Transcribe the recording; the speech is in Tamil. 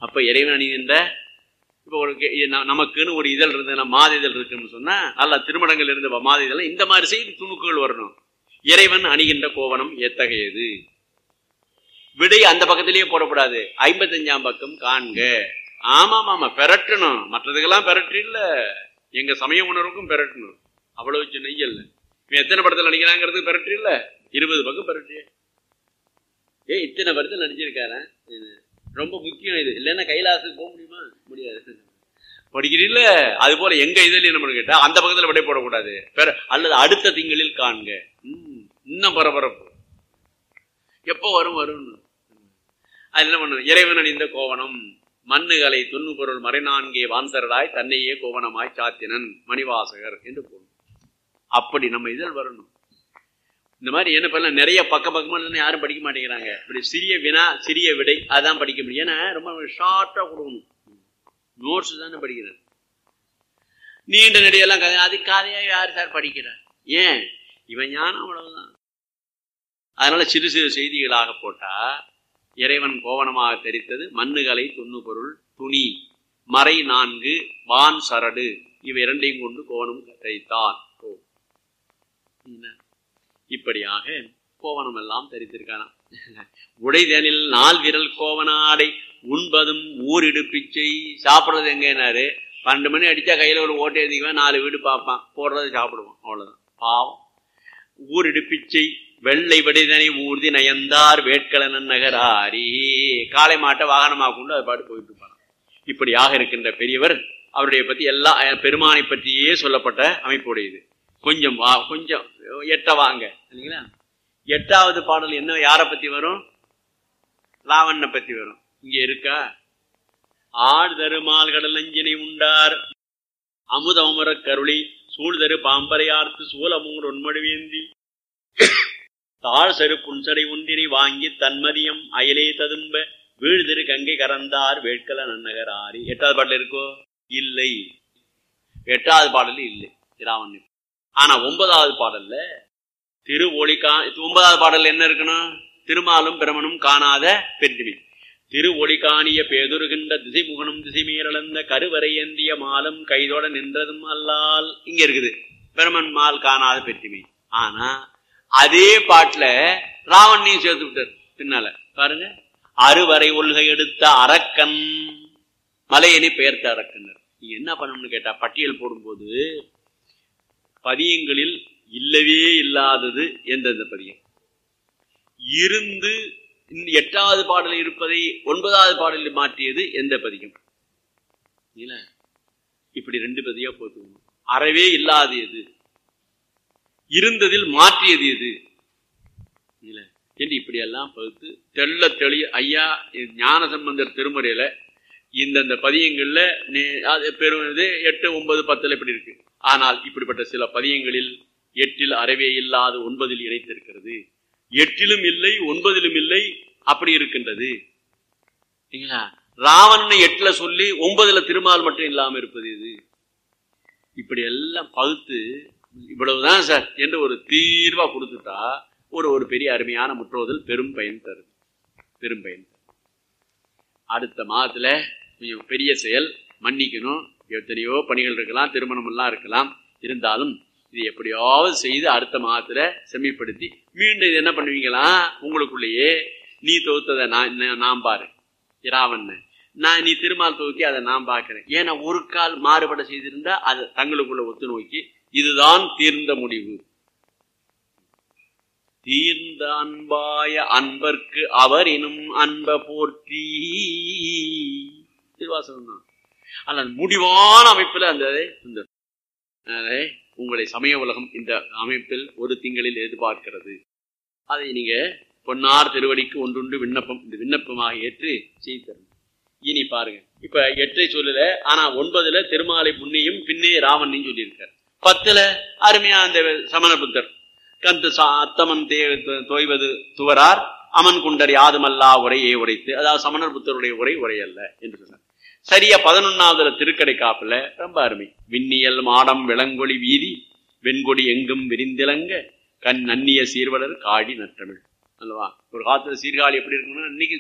அப்ப இறைவன் அணிகின்ற இப்போ ஒரு கே- ந- நமக்குன்னு ஒரு இதழ் இருந்ததுன்னா மாத இதழ் இருக்குன்னு சொன்னா நல்ல திருமணங்கள் இருந்த மாத இதழ் இந்த மாதிரி செய்தி துணுக்குகள் வரணும் இறைவன் அணிகின்ற கோவணம் எத்தகையது விடை அந்த பக்கத்திலேயே போடக்கூடாது ஐம்பத்தஞ்சாம் பக்கம் காண்க ஆமாம் ஆமா பெரட்டணும் மற்றதுக்கெல்லாம் பெரட்டு இல்ல எங்க சமய உணர்வுக்கும் பெரட்டணும் அவ்வளவு சின்ன இல்ல இவன் எத்தனை படத்துல நடிக்கிறாங்கிறது பெரட்டு இல்ல இருபது பக்கம் பெரட்டு ஏ இத்தனை படத்தில் நடிச்சிருக்காரா இது ரொம்ப முக்கியம் இது இல்லைன்னா கைலாசுக்கு போக முடியுமா முடியாது படிக்கிறீல்ல அது போல எங்க இதில் என்ன கேட்டா அந்த பக்கத்துல விடை போடக்கூடாது வேற அல்லது அடுத்த திங்களில் காண்க ம், இன்னும் பரபரப்பு எப்போ வரும் வரும் அது என்ன பண்ணும் இறைவன் அணிந்த கோவணம் மண்ணுகளை துண்ணு பொருள் மறைநான்கே வான்சரடாய் தன்னையே கோவணமாய் சாத்தினன் மணிவாசகர் என்று போடும் அப்படி நம்ம இதழ் வரணும் இந்த மாதிரி என்ன பண்ண நிறைய பக்க பக்கமா இருந்தா யாரும் படிக்க மாட்டேங்கிறாங்க இப்படி சிறிய வினா சிறிய விடை அதான் படிக்க முடியும் ஏன்னா ரொம்ப ஷார்ட்டா கொடுக்கணும் நோட்ஸ் தானே படிக்கிறார் நீண்ட நெடியெல்லாம் கதை அது கதையா யார் சார் படிக்கிறார் ஏன் இவன் ஞானம் அவ்வளவுதான் அதனால சிறு சிறு செய்திகளாக போட்டா இறைவன் கோவணமாக தெரித்தது மண்ணுகளை துண்ணு பொருள் துணி மறை நான்கு வான் சரடு இவை இரண்டையும் கொண்டு கோவணம் தைத்தான் ஓ. என்ன? இப்படியாக கோவணம் எல்லாம் தரித்திருக்கானாம் உடைதனில் நால் விரல் கோவனாடை உண்பதும் ஊரிடு பிச்சை சாப்பிடுறது எங்கன்னாரு பன்னெண்டு மணி அடிச்சா கையில ஒரு ஓட்டை எழுதிக்குவேன் நாலு வீடு பார்ப்பான் போடுறதை சாப்பிடுவான் அவ்வளவுதான் பாவம் ஊரிடு பிச்சை வெள்ளை வடிதனை ஊர்தி நயந்தார் வேட்கலனன் நகராரி காளை மாட்டை வாகனமாக கொண்டு அது பாட்டு போயிட்டு இருப்பான் இப்படியாக இருக்கின்ற பெரியவர் அவருடைய பத்தி எல்லா அஹ், பெருமானை பற்றியே சொல்லப்பட்ட அமைப்புடையது கொஞ்சம் வா கொஞ்சம் எட்ட வாங்க இல்லைங்களா எட்டாவது பாடல் என்ன யாரை பத்தி வரும் லாவண்ண பத்தி வரும் இங்க இருக்கா ஆழ்தரு மால் கடல் அஞ்சினை உண்டார் அமுதமரக் கருளி சூழ்தரு பாம்பரையார்த்து சூலமூர் ஒன்மடுவேந்தி தாழ் செரு புன்சடை ஒன்றினை வாங்கி தன்மதியம் அயலே ததும்ப வீழ்திரு கங்கை கறந்தார் வேட்கல நன்னகராரி எட்டாவது பாடல் இருக்கோ இல்லை எட்டாவது பாடல் இல்லை திராவண்ணி ஆனா ஒன்பதாவது பாடல்ல திரு ஒளிகா ஒன்பதாவது பாடல்ல என்ன இருக்கணும் திருமாலும் பிரமனும் காணாத பெற்றுமை திரு ஒளிகாணிய பேதுருகின்ற திசைமுகனும் திசைமீரளந்த கருவறை ஏந்திய மாலும் கைதோட நின்றதும் அல்லால் இங்க இருக்குது பிரமன் மால் காணாத பெற்றுமை ஆனா அதே பாட்டுல ராவணையும் சேர்த்து விட்டார் பின்னால பாருங்க அறுவரை ஒல்கை எடுத்த அரக்கன் மலையணி பெயர்த்த அரக்கன்னர் நீங்க என்ன பண்ணணும்னு கேட்டா பட்டியல் போடும்போது பதியங்களில் இல்லவே இல்லாதது எந்தெந்த பதியம் இருந்து இந்த எட்டாவது பாடலில் இருப்பதை ஒன்பதாவது பாடலில் மாற்றியது எந்த பதியம் இல்ல இப்படி ரெண்டு பதியா போட்டுக்கணும் அறவே இல்லாத எது இருந்ததில் மாற்றியது எது இல்ல என்று இப்படியெல்லாம் பகுத்து தெள்ள தெளிய ஐயா இது ஞான சம்பந்தர் திருமுறையில இந்தந்த பதியங்கள்ல நே- அது பெரும் இது எட்டு ஒன்பது பத்துல இப்படி இருக்கு ஆனால் இப்படிப்பட்ட சில பதியங்களில் எட்டில் அறவே இல்லாத ஒன்பதில் இணைத்திருக்கிறது எட்டிலும் இல்லை ஒன்பதிலும் இல்லை அப்படி இருக்கின்றது சரிங்களா ராவணனை எட்டுல சொல்லி ஒன்பதுல திருமால் மட்டும் இல்லாம இருப்பது இது இப்படி எல்லாம் பகுத்து இவ்வளவுதான் சார் என்று ஒரு தீர்வா கொடுத்துட்டா ஒரு ஒரு பெரிய அருமையான முற்றோதல் பெரும் பயன் தருது பெரும் பயன் தரும் அடுத்த மாதத்துல கொஞ்சம் பெரிய செயல் மன்னிக்கணும் எத்தனையோ பணிகள் இருக்கலாம் திருமணம் எல்லாம் இருக்கலாம் இருந்தாலும் இது எப்படியாவது செய்து அடுத்த மாதத்துல செம்மைப்படுத்தி மீண்டும் இது என்ன பண்ணுவீங்களா உங்களுக்குள்ளேயே நீ தொகுத்ததை நான் நான் நான் பாரு இராவண்ண நான் நீ திருமால் துவக்கி அதை நான் பார்க்கிறேன் ஏன்னா ஒரு கால் மாறுபட செய்திருந்தா அது தங்களுக்குள்ள ஒத்து நோக்கி இதுதான் தீர்ந்த முடிவு தீர்ந்த அன்பாய அன்பர்க்கு அவர் எனும் அன்ப போற்றி திருவாசகம் தான் அல்ல முடிவான அமைப்புல அந்த இந்த அதை உங்களை சமய உலகம் இந்த அமைப்பில் ஒரு திங்களில் எதிர்பார்க்கிறது அதை நீங்க பொன்னார் திருவடிக்கு ஒன்றுண்டு விண்ணப்பம் இந்த விண்ணப்பமாக ஏற்று செய்து தரணும் இனி பாருங்க இப்ப எட்டை சொல்லல ஆனா ஒன்பதுல திருமாலை முன்னையும் பின்னே ராவணையும் சொல்லியிருக்கார் பத்துல அருமையா அந்த சமண புத்தர் கந்து சா- அத்தமன் தே தோய்வது துவரார் அமன் குண்டர் யாதுமல்லா உரையை உரைத்து அதாவது சமணர் புத்தருடைய உரை உரை அல்ல என்று சொன்னார் சரியா பதினொன்னாவதுல திருக்கடை காப்புல ரொம்ப அருமை விண்ணியல் மாடம் விளங்கொளி வீதி வெண்கொடி எங்கும் விரிந்திலங்க கண் நன்னிய சீர்வலர் காடி நற்றமிழ் அல்லவா ஒரு காலத்துல சீர்காழி எப்படி இருக்கும்னா இன்னைக்கு